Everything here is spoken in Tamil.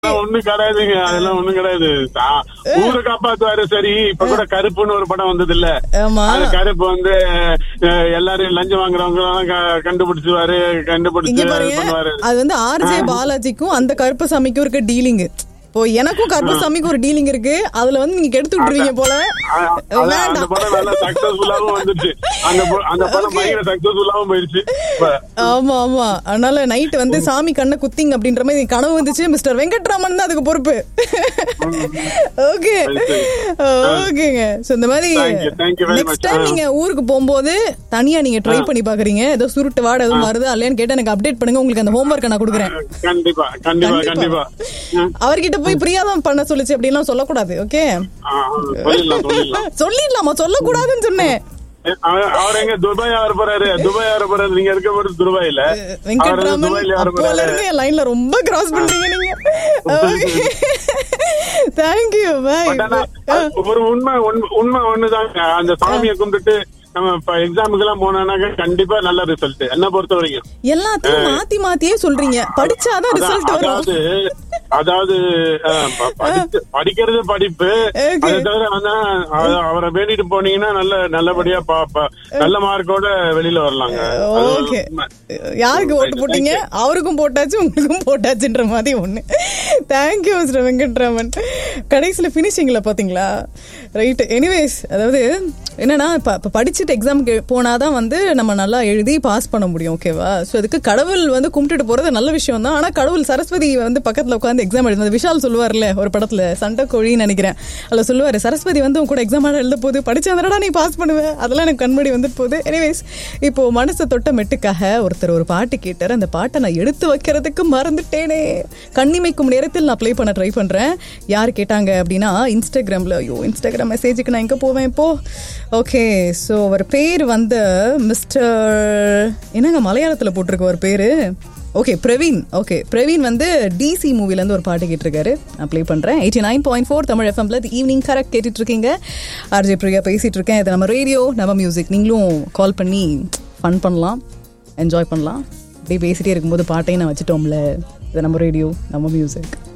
அதெல்லாம் ஒண்ணும் கிடையாதுங்க அதெல்லாம் ஒண்ணும் கிடையாது சா- ஊரை காப்பாத்துவாரு சரி இப்ப கூட கருப்புன்னு ஒரு படம் வந்தது இல்ல ஆமா அது கருப்பு வந்து அஹ், எல்லாரையும் லஞ்சம் வாங்குறவங்க எல்லாம் க- கண்டுபிடிச்சுவாரு இங்க கண்டுபிடிச்சு இது பாருங்க பண்ணுவாரு அது வந்து ஆர்ஜே பாலாஜிக்கும் அந்த கருப்பசாமிக்கும் இருக்க டீலிங் இப்போ எனக்கும் கருப்பசாமிக்கும் ஒரு டீலிங் இருக்கு அதுல வந்து நீங்க கெடுத்து விட்டுருவீங்க போல அஹ், அதான் அந்த வேண்டாம் படம் நல்லா சக்சஸ்ஃபுல்லாவும் வந்துச்சு அந்த ப- அந்த படம் Okay. பயங்கர சக்சஸ்ஃபுல்லாவும் போயிருச்சு இப்ப ஆமா ஆமா அதனால நைட் வந்து சாமி கண்ணை குத்திங் அப்படின்ற மாதிரி கனவு வந்துச்சு மிஸ்டர் வெங்கட்ராமன் தான் அதுக்கு பொறுப்பு ஓகே ஓகேங்க சோ இந்த மாதிரி Thank you, thank you very next much. Time ஆ. நீங்க ஊருக்கு போகும்போது தனியா நீங்க ட்ரை பண்ணி பாக்குறீங்க ஏதோ சுருட்டு வாட எதுவும் வருது இல்லையான்னு கேட்டு எனக்கு அப்டேட் பண்ணுங்க உங்களுக்கு அந்த ஹோம்ஒர்க் நான் கொடுக்குறேன் கண்டிப்பா கண்டிப்பா கண்டிப்பா. கண்டிப்பா அஹ், அவர்கிட்ட போய் பிரியா தான் பண்ண சொல்லுச்சு அப்படின்லாம் சொல்லக்கூடாது ஓகே அஹ், சொல்லிடலாம் சொல்லிடலாம் சொல்லிடலாமா சொல்லக்கூடாதுன்னு சொன்னேன் அவர் அவர் எங்க துபாய் வர போறாரு துபாய் வர போறாரு நீங்க இருக்க போறது துபாயில அவர் வந்து வெங்கட்ராமன் துபாயில வர அப்போல போறாரு இருந்து என் லைன்ல ரொம்ப கிராஸ் பண்றீங்க நீங்க தேங்க்யூ பாய் But ஆனா, ஒரு உண்மை உண்மை- உண்மை ஒண்ணுதாங்க அந்த சாமியை கும்பிட்டுட்டு நம்ம இப்ப எக்ஸாமுக்கு எல்லாம் போனோம்னாக்க கண்டிப்பா நல்ல ரிசல்ட் என்ன பொறுத்த வரைக்கும் எல்லாத்தையும் மாத்தி மாத்தியே சொல்றீங்க படிச்சாதான் அதான், ரிசல்ட் வரும் அதாவது அதாவது அஹ், ப- படிச்சு- படிக்கிறது படிப்பு Okay. அதை தவிர வந்து அவ- அவரை வேண்டிட்டு போனீங்கன்னா நல்ல நல்லபடியா பா- பா- நல்ல மார்க்கோட வெளியில வரலாங்க அது ஒரு ஓகே உண்மை. யாருக்கு ஓட்டு போட்டீங்க அவருக்கும் போட்டாச்சு உங்களுக்கும் போட்டாச்சுன்ற மாதிரி ஒண்ணு தேங்க்யூ மிஸ்டர் வெங்கட்ராமன் கடைசியில பினிஷிங்ல பாத்தீங்களா ரைட் எனிவேஸ் அதாவது என்னன்னா இப்ப இப்ப படிச்சுட்டு எக்ஸாமுக்கு போனாதான் வந்து நம்ம நல்லா எழுதி பாஸ் பண்ண முடியும் ஓகேவா சோ அதுக்கு கடவுள் வந்து கும்பிட்டுட்டு போறது நல்ல விஷயம் தான் ஆனா கடவுள் சரஸ்வதி வந்து பக்கத்துல உட்காந்து எக்ஸாம் எழுதுனது விஷால் சொல்லுவார்ல ஒரு படத்துல சண்டை கோழின்னு நினைக்கிறேன் அதுல சொல்லுவாரு சரஸ்வதி வந்து உன் கூட எக்ஸாம் எழுத போது படிச்சா நீ பாஸ் பண்ணுவ அதெல்லாம் எனக்கு கண்மணி வந்துட்டு போகுது எனிவேஸ் இப்போ மனசை தொட்ட மெட்டுக்காக ஒருத்தர் ஒரு பாட்டு கேட்டார் அந்த பாட்டை நான் எடுத்து வைக்கிறதுக்கு மறந்துட்டேனே கண்ணிமைக்கும் நேரத்தில் நான் ப்ளே பண்ண ட்ரை பண்றேன் யார் கேட்டாங்க அப்படின்னா இன்ஸ்டாகிராம்ல ஐயோ இன்ஸ்டாகிராம் மெசேஜுக்கு நான் எங்க போவேன் இப்போ ஓகே ஸோ அவர் பேர் வந்து மிஸ்டர் என்னங்க மலையாளத்தில் போட்டிருக்க ஒரு பேரு ஓகே பிரவீன் ஓகே பிரவீன் வந்து டிசி மூவிலேருந்து ஒரு பாட்டு கேட்டிருக்காரு நான் ப்ளே பண்ணுறேன் eighty nine point four Tamil எஃப்எம்ல ஈவினிங் கரெக்ட் கேட்டுட்டு இருக்கீங்க ஆர்ஜே பிரியா பேசிட்டு இருக்கேன் இது நம்ம ரேடியோ நம்ம மியூசிக் நீங்களும் கால் பண்ணி ஃபன் பண்ணலாம் என்ஜாய் பண்ணலாம் அப்படியே பேசிட்டே இருக்கும்போது பாட்டையும் நான் வச்சுட்டோம்ல இது நம்ம ரேடியோ நம்ம மியூசிக்